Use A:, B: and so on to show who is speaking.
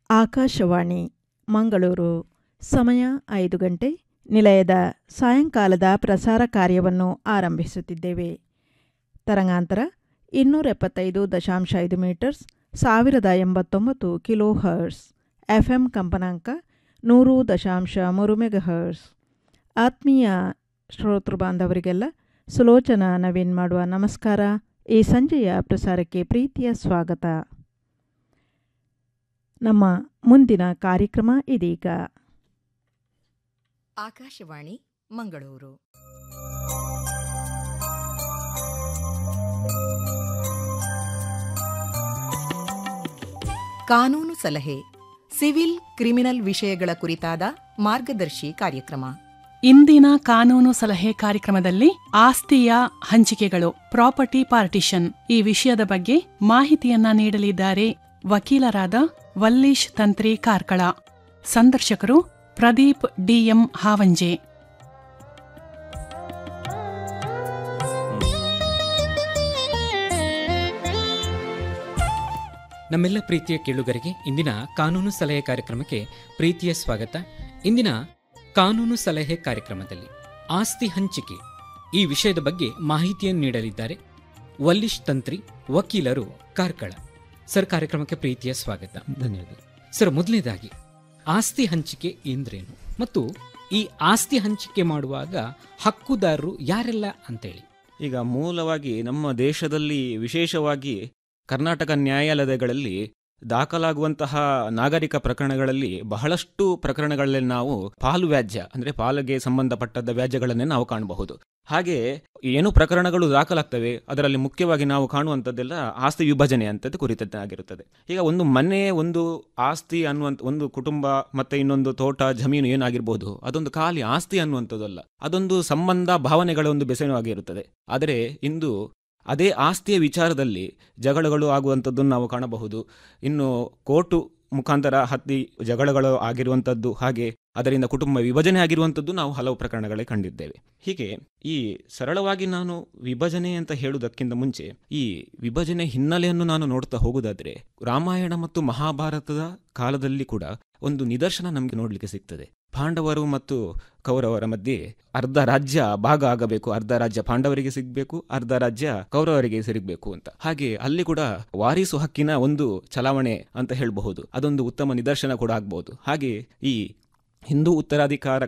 A: ಆಕಾಶವಾಣಿ ಮಂಗಳೂರು ಸಮಯ ಐದು ಗಂಟೆ ನಿಲಯದ ಸಾಯಂಕಾಲದ ಪ್ರಸಾರ ಕಾರ್ಯವನ್ನು ಆರಂಭಿಸುತ್ತಿದ್ದೇವೆ ತರಂಗಾಂತರ ಇನ್ನೂರ ಎಪ್ಪತ್ತೈದು ದಶಾಂಶ ಐದು ಮೀಟರ್ಸ್ ಸಾವಿರದ ಎಂಬತ್ತೊಂಬತ್ತು ಕಿಲೋ ಹರ್ಸ್ ಎಫ್ಎಂ ಕಂಪನಾಂಕ ನೂರು ದಶಾಂಶ ಮೂರು ಮೆಗಾಹರ್ಸ್ ಆತ್ಮೀಯ ಶ್ರೋತೃ ಬಾಂಧವರಿಗೆಲ್ಲ ಸುಲೋಚನಾ ನವೀನ್ ಮಾಡುವ ನಮಸ್ಕಾರ ಈ ಸಂಜೆಯ ಪ್ರಸಾರಕ್ಕೆ ಪ್ರೀತಿಯ ಸ್ವಾಗತ ನಮ್ಮ ಮುಂದಿನ ಕಾರ್ಯಕ್ರಮ ಇದೀಗ
B: ಆಕಾಶವಾಣಿ ಮಂಗಳೂರು ಕಾನೂನು ಸಲಹೆ ಸಿವಿಲ್ ಕ್ರಿಮಿನಲ್ ವಿಷಯಗಳ ಕುರಿತಾದ ಮಾರ್ಗದರ್ಶಿ ಕಾರ್ಯಕ್ರಮ
C: ಇಂದಿನ ಕಾನೂನು ಸಲಹೆ ಕಾರ್ಯಕ್ರಮದಲ್ಲಿ ಆಸ್ತಿಯ ಹಂಚಿಕೆಗಳು ಪ್ರಾಪರ್ಟಿ ಪಾರ್ಟಿಷನ್ ಈ ವಿಷಯದ ಬಗ್ಗೆ ಮಾಹಿತಿಯನ್ನ ನೀಡಲಿದ್ದಾರೆ ವಕೀಲರಾದ ವಲ್ಲೀಶ್ ತಂತ್ರಿ ಕಾರ್ಕಳ ಸಂದರ್ಶಕರು ಪ್ರದೀಪ್ ಡಿಎಂ ಹಾವಂಜೆ
D: ನಮ್ಮೆಲ್ಲ ಪ್ರೀತಿಯ ಕೇಳುಗರಿಗೆ ಇಂದಿನ ಕಾನೂನು ಸಲಹೆ ಕಾರ್ಯಕ್ರಮಕ್ಕೆ ಪ್ರೀತಿಯ ಸ್ವಾಗತ ಇಂದಿನ ಕಾನೂನು ಸಲಹೆ ಕಾರ್ಯಕ್ರಮದಲ್ಲಿ ಆಸ್ತಿ ಹಂಚಿಕೆ ಈ ವಿಷಯದ ಬಗ್ಗೆ ಮಾಹಿತಿಯನ್ನು ನೀಡಲಿದ್ದಾರೆ ವಲ್ಲಿಶ್ ತಂತ್ರಿ ವಕೀಲರು ಕಾರ್ಕಳ ಸರ್ ಕಾರ್ಯಕ್ರಮಕ್ಕೆ ಪ್ರೀತಿಯ ಸ್ವಾಗತ ಧನ್ಯವಾದ ಸರ್ ಮೊದಲನೇದಾಗಿ ಆಸ್ತಿ ಹಂಚಿಕೆ ಎಂದ್ರೇನು ಮತ್ತು ಈ ಆಸ್ತಿ ಹಂಚಿಕೆ ಮಾಡುವಾಗ ಹಕ್ಕುದಾರರು ಯಾರೆಲ್ಲ ಅಂತೇಳಿ
E: ಈಗ ಮೂಲವಾಗಿ ನಮ್ಮ ದೇಶದಲ್ಲಿ ವಿಶೇಷವಾಗಿ ಕರ್ನಾಟಕ ನ್ಯಾಯಾಲಯಗಳಲ್ಲಿ ದಾಖಲಾಗುವಂತಹ ನಾಗರಿಕ ಪ್ರಕರಣಗಳಲ್ಲಿ ಬಹಳಷ್ಟು ಪ್ರಕರಣಗಳಲ್ಲಿ ನಾವು ಪಾಲು ವ್ಯಾಜ್ಯ ಅಂದ್ರೆ ಪಾಲಿಗೆ ಸಂಬಂಧಪಟ್ಟದ ವ್ಯಾಜ್ಯಗಳನ್ನೇ ನಾವು ಕಾಣಬಹುದು ಹಾಗೆ ಏನು ಪ್ರಕರಣಗಳು ದಾಖಲಾಗ್ತವೆ ಅದರಲ್ಲಿ ಮುಖ್ಯವಾಗಿ ನಾವು ಕಾಣುವಂಥದ್ದೆಲ್ಲ ಆಸ್ತಿ ವಿಭಜನೆ ಅಂತದ್ದು ಕುರಿತದ್ದಾಗಿರುತ್ತದೆ ಈಗ ಒಂದು ಮನೆ ಒಂದು ಆಸ್ತಿ ಅನ್ನುವಂಥ ಒಂದು ಕುಟುಂಬ ಮತ್ತೆ ಇನ್ನೊಂದು ತೋಟ ಜಮೀನು ಏನಾಗಿರ್ಬೋದು ಅದೊಂದು ಖಾಲಿ ಆಸ್ತಿ ಅನ್ನುವಂಥದ್ದಲ್ಲ ಅದೊಂದು ಸಂಬಂಧ ಭಾವನೆಗಳ ಒಂದು ಬೆಸೆನವಾಗಿರುತ್ತದೆ ಆದರೆ ಇಂದು ಅದೇ ಆಸ್ತಿಯ ವಿಚಾರದಲ್ಲಿ ಜಗಳಗಳು ಆಗುವಂಥದ್ದನ್ನು ನಾವು ಕಾಣಬಹುದು ಇನ್ನು ಕೋರ್ಟು ಮುಖಾಂತರ ಹತ್ತಿ ಜಗಳಗಳು ಆಗಿರುವಂಥದ್ದು ಹಾಗೆ ಅದರಿಂದ ಕುಟುಂಬ ವಿಭಜನೆ ಆಗಿರುವಂಥದ್ದು ನಾವು ಹಲವು ಪ್ರಕರಣಗಳೇ ಕಂಡಿದ್ದೇವೆ ಹೀಗೆ ಈ ಸರಳವಾಗಿ ನಾನು ವಿಭಜನೆ ಅಂತ ಹೇಳುವುದಕ್ಕಿಂತ ಮುಂಚೆ ಈ ವಿಭಜನೆ ಹಿನ್ನೆಲೆಯನ್ನು ನಾನು ನೋಡ್ತಾ ಹೋಗುವುದಾದ್ರೆ ರಾಮಾಯಣ ಮತ್ತು ಮಹಾಭಾರತದ ಕಾಲದಲ್ಲಿ ಕೂಡ ಒಂದು ನಿದರ್ಶನ ನಮಗೆ ನೋಡಲಿಕ್ಕೆ ಸಿಗ್ತದೆ ಪಾಂಡವರು ಮತ್ತು ಕೌರವರ ಮಧ್ಯೆ ಅರ್ಧ ರಾಜ್ಯ ಭಾಗ ಆಗಬೇಕು ಅರ್ಧ ರಾಜ್ಯ ಪಾಂಡವರಿಗೆ ಸಿಗಬೇಕು ಅರ್ಧ ರಾಜ್ಯ ಕೌರವರಿಗೆ ಸಿಗಬೇಕು ಅಂತ ಹಾಗೆ ಅಲ್ಲಿ ಕೂಡ ವಾರಿಸು ಹಕ್ಕಿನ ಒಂದು ಚಲಾವಣೆ ಅಂತ ಹೇಳಬಹುದು ಅದೊಂದು ಉತ್ತಮ ನಿದರ್ಶನ ಕೂಡ ಆಗ್ಬಹುದು ಹಾಗೆ ಈ ಹಿಂದೂ ಉತ್ತರಾಧಿಕಾರ